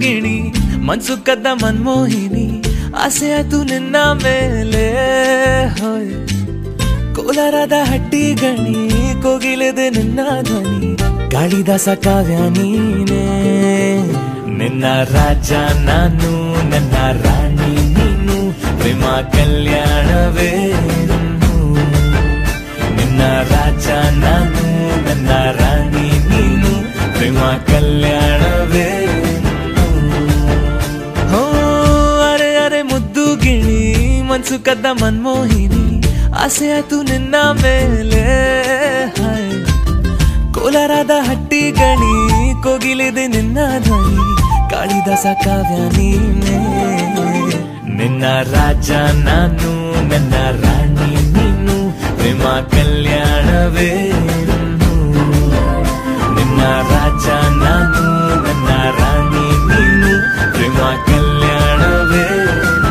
ಗಿಣಿ ಮನ್ಸು ಕದ್ದ ಮನ್ಮೋಹಿನಿ ಆಸೆ ಆಯ್ತು ನಿನ್ನ ಮೇಲೆ ಹೋಯ್ ಕೋಲಾರದ ಹಟ್ಟಿ ಗಣಿ ಕೋಗಿಲೆದೆ ನಿನ್ನ ಧ್ವನಿ ಕಾಳಿದಾಸ ಕಾವ್ಯ ನೀನೇ ನಿನ್ನ ರಾಜ ನಾನು ನನ್ನ ರಾಣಿ ನೀನು ಪ್ರೇಮ ಕಲ್ಯಾಣವೇ ಇನ್ನು. ನಿನ್ನ ರಾಜ ನಾನು ನನ್ನ ರಾಣಿ ನೀನು ಪ್ರೇಮ ಕಲ್ಯಾಣವೇ ಇನ್ನು. ಹೋ ಅರೆ ಅರೆ ಮುದ್ದು ಗಿಣಿ ಮನ್ಸು ಕದ್ದ ಮನ್ಮೋಹಿನಿ ಆಸೆ ಆಯ್ತು ನಿನ್ನ ಮೇಲೆ ಹಾಯ್. ಕೋಲಾರದ ಹಟ್ಟಿ ಗಣಿ ಕೋಗಿಲಿದೆ ನಿನ್ನ ಧ್ವನಿ ಕಾಳಿದಾಸ ಕಾವ್ಯ ನೀನೇ ನಿನ್ನ ರಾಜ ನಾನು ನನ್ನ ರಾಣಿ ನೀನು ಪ್ರೇಮ ಕಲ್ಯಾಣವೇ ಇನ್ನು. ನಿನ್ನ ರಾಜ ನಾನು ನನ್ನ ರಾಣಿ ನೀನು ಪ್ರೇಮ ಕಲ್ಯಾಣವೇ ಇನ್ನು.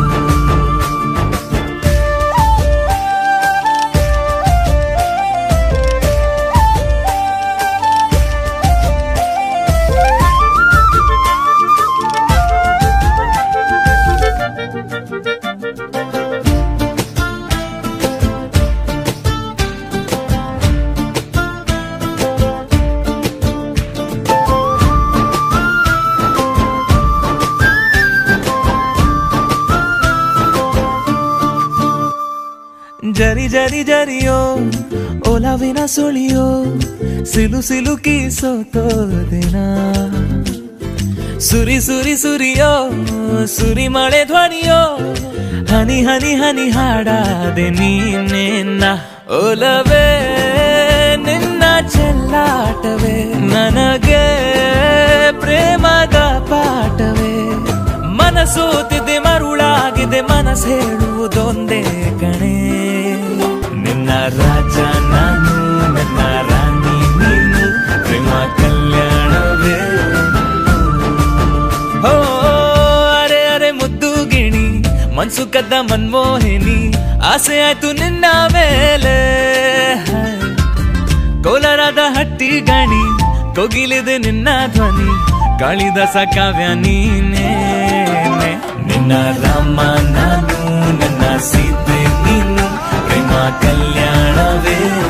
ಜರಿ ಜರಿ ಜರಿಯೋ ಓಲಾವಿನ ಸುಳಿಯೋ ಸಿಲು ಸಿಲುಕಿ ಸೋತೋದಿನ ಸುರಿ ಸುರಿ ಸುರಿಯೋ ಸುರಿ ಮಳೆ ಧ್ವನಿಯೋ ಹನಿ ಹನಿ ಹನಿ ಹಾಡಾದೆ ನೀನೇನ ಓಲವೇ ನಿನ್ನ ಚೆಲ್ಲಾಟವೇ ನನಗೆ ಪ್ರೇಮದ ಪಾಠವೇ ಮನಸೋತಿದೆ ಮರುಳಾಗಿದೆ ಮನಸ್ ಹೇಳುವುದೊಂದೇ ಕಣೆ ನಿನ್ನ ರಾಜ ನಾನು ನನ್ನ ರಾಣಿ ನೀನು ಪ್ರೇಮ ಕಲ್ಯಾಣವೇ ಹೋ ಅರೆ ಅರೆ ಮುದ್ದು ಗಿಣಿ ಮನ್ಸು ಕದ್ದ ಮನ್ಮೋಹಿನಿ ಆಸೆ ಆಯ್ತು ನಿನ್ನ ಮೇಲೆ ಹಾಯ್. ಕೋಲಾರದ ಹಟ್ಟಿ ಗಣಿ ಕೋಗಿಲಿದೆ ನಿನ್ನ ಧ್ವನಿ ಕಾಳಿದಾಸ ಕಾವ್ಯ ನೀನೇ ನಿನ್ನ ರಾಮ ನಾನು ನನ್ನ ಸೀತೆ ನೀನು ಪ್ರೇಮ ಕಲ್ಯಾಣವೇ